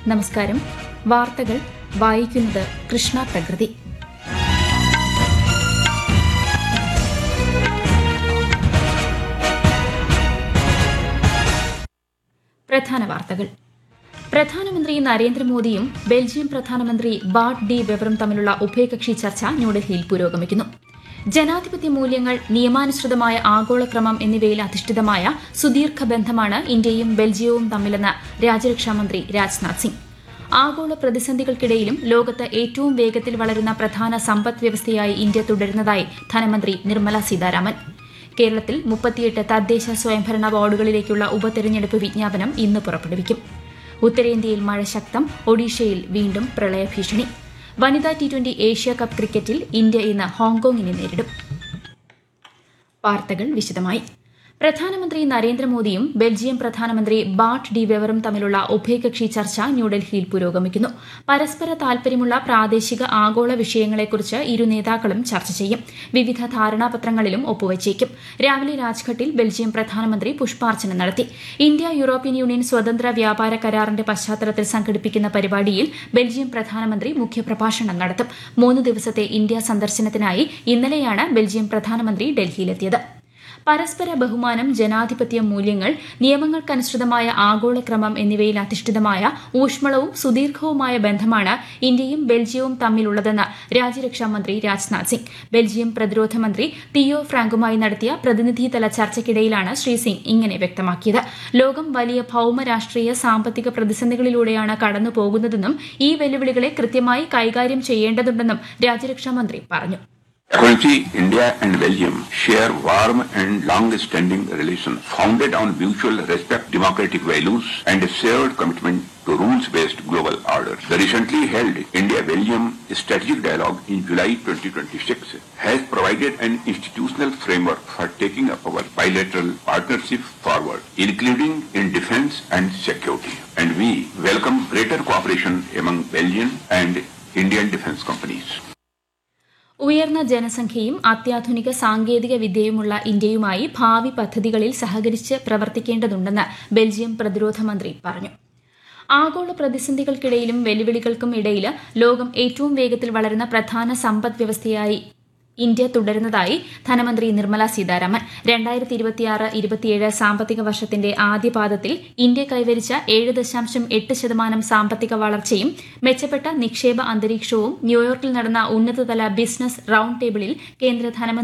നമസ്കാരം വാർത്തകൾ വായിക്കുന്നത് കൃഷ്ണ പ്രകൃതി പ്രധാന വാർത്തകൾ പ്രധാനമന്ത്രി നരേന്ദ്രമോദിയും ബെൽജിയം പ്രധാനമന്ത്രി ബാർട്ട് ഡി വെവറും തമ്മിലുള്ള ഉഭയകക്ഷി ചർച്ച ന്യൂഡൽഹിയിൽ പുരോഗമിക്കുന്നു ജനാധിപത്യ മൂല്യങ്ങൾ നിയമാനുസൃതമായ ആഗോളക്രമം എന്നിവയിൽ അധിഷ്ഠിതമായ സുദീർഘ ബന്ധമാണ് ഇന്ത്യയും ബെൽജിയവും തമ്മിലെന്ന് രാജ്യരക്ഷാമന്ത്രി രാജ്നാഥ് സിംഗ് ആഗോള പ്രതിസന്ധികൾക്കിടയിലും ലോകത്ത് ഏറ്റവും വേഗത്തിൽ വളരുന്ന പ്രധാന സമ്പദ് വ്യവസ്ഥയായി ഇന്ത്യ തുടരുന്നതായി ധനമന്ത്രി നിർമ്മല സീതാരാമൻ കേരളത്തിൽ മുപ്പത്തിയെട്ട് തദ്ദേശ സ്വയംഭരണ വാർഡുകളിലേക്കുള്ള ഉപതെരഞ്ഞെടുപ്പ് വിജ്ഞാപനം ഇന്ന് പുറപ്പെടുവിക്കും ഉത്തരേന്ത്യയിൽ മഴ ശക്തം ഒഡീഷയിൽ വീണ്ടും പ്രളയഭീഷണി വനിതാ ടി ട്വന്റി ഏഷ്യ കപ്പ് ക്രിക്കറ്റിൽ ഇന്ത്യ ഇന്ന് ഹോങ്കോങ്ങിനെ നേരിടും വാർത്തകൾ വിശദമായി പ്രധാനമന്ത്രി നരേന്ദ്രമോദിയും ബെൽജിയം പ്രധാനമന്ത്രി ബാർട്ട് ഡി വെവറും തമ്മിലുള്ള ഉഭയകക്ഷി ചർച്ച ന്യൂഡൽഹിയിൽ പുരോഗമിക്കുന്നു പരസ്പര താൽപര്യമുള്ള പ്രാദേശിക ആഗോള വിഷയങ്ങളെക്കുറിച്ച് ഇരു നേതാക്കളും ചർച്ച ചെയ്യും വിവിധ ധാരണാപത്രങ്ങളിലും ഒപ്പുവച്ചേക്കും രാവിലെ രാജ്ഘട്ടിൽ ബെൽജിയം പ്രധാനമന്ത്രി പുഷ്പാർച്ചന നടത്തി ഇന്ത്യ യൂറോപ്യൻ യൂണിയൻ സ്വതന്ത്ര വ്യാപാര കരാറിന്റെ പശ്ചാത്തലത്തിൽ സംഘടിപ്പിക്കുന്ന പരിപാടിയിൽ ബെൽജിയം പ്രധാനമന്ത്രി മുഖ്യപ്രഭാഷണം നടത്തും മൂന്ന് ദിവസത്തെ ഇന്ത്യ സന്ദർശനത്തിനായി ഇന്നലെയാണ് ബെൽജിയം പ്രധാനമന്ത്രി ഡൽഹിയിലെത്തിയത് പരസ്പര ബഹുമാനം ജനാധിപത്യ മൂല്യങ്ങൾ നിയമങ്ങൾക്കനുസൃതമായ ആഗോളക്രമം എന്നിവയിൽ അധിഷ്ഠിതമായ ഊഷ്മളവും സുദീർഘവുമായ ബന്ധമാണ് ഇന്ത്യയും ബെൽജിയവും തമ്മിലുള്ളതെന്ന് രാജ്യരക്ഷാമന്ത്രി രാജ്നാഥ് സിംഗ് ബെൽജിയം പ്രതിരോധ മന്ത്രി തിയോ ഫ്രാങ്കുമായി നടത്തിയ പ്രതിനിധിതല ചർച്ചയ്ക്കിടയിലാണ് ശ്രീ സിംഗ് ഇങ്ങനെ വ്യക്തമാക്കിയത് ലോകം വലിയ ഭൌമ രാഷ്ട്രീയ സാമ്പത്തിക പ്രതിസന്ധികളിലൂടെയാണ് കടന്നു പോകുന്നതെന്നും ഈ വെല്ലുവിളികളെ കൃത്യമായി കൈകാര്യം ചെയ്യേണ്ടതുണ്ടെന്നും രാജ്യരക്ഷാമന്ത്രി പറഞ്ഞു Currently, India and Belgium share warm and long-standing relations founded on mutual respect, democratic values, and a shared commitment to rules-based global order. The recently held India-Belgium Strategic Dialogue in July 2026 has provided an institutional framework for taking up our bilateral partnership forward, including in defense and security. And we welcome greater cooperation among Belgian and Indian defense companies. ഉയർന്ന ജനസംഖ്യയും അത്യാധുനിക സാങ്കേതിക വിദ്യയുമുള്ള ഇന്ത്യയുമായി ഭാവി പദ്ധതികളിൽ സഹകരിച്ച് പ്രവർത്തിക്കേണ്ടതുണ്ടെന്ന് Belgium പ്രതിരോധ മന്ത്രി പറഞ്ഞു ആഗോള പ്രതിസന്ധികൾക്കിടയിലും വെല്ലുവിളികൾക്കും ഇടയിൽ ലോകം ഏറ്റവും വേഗത്തിൽ വളരുന്ന പ്രധാന സമ്പദ് വ്യവസ്ഥയായി ഇന്ത്യ തുടരുന്നതായി ധനമന്ത്രി നിർമ്മല സീതാരാമൻ രണ്ടായിരത്തി ഇരുപത്തിയാറ് ഇരുപത്തിയേഴ് സാമ്പത്തിക വർഷത്തിന്റെ ആദ്യപാദത്തിൽ ഇന്ത്യ കൈവരിച്ച ഏഴ് ദശാംശം എട്ട് ശതമാനം സാമ്പത്തിക വളർച്ചയും മെച്ചപ്പെട്ട നിക്ഷേപ അന്തരീക്ഷവും ന്യൂയോർക്കിൽ നടന്ന ഉന്നതതല ബിസിനസ് റൌണ്ട് ടേബിളിൽ കേന്ദ്ര ധനമന്ത്രി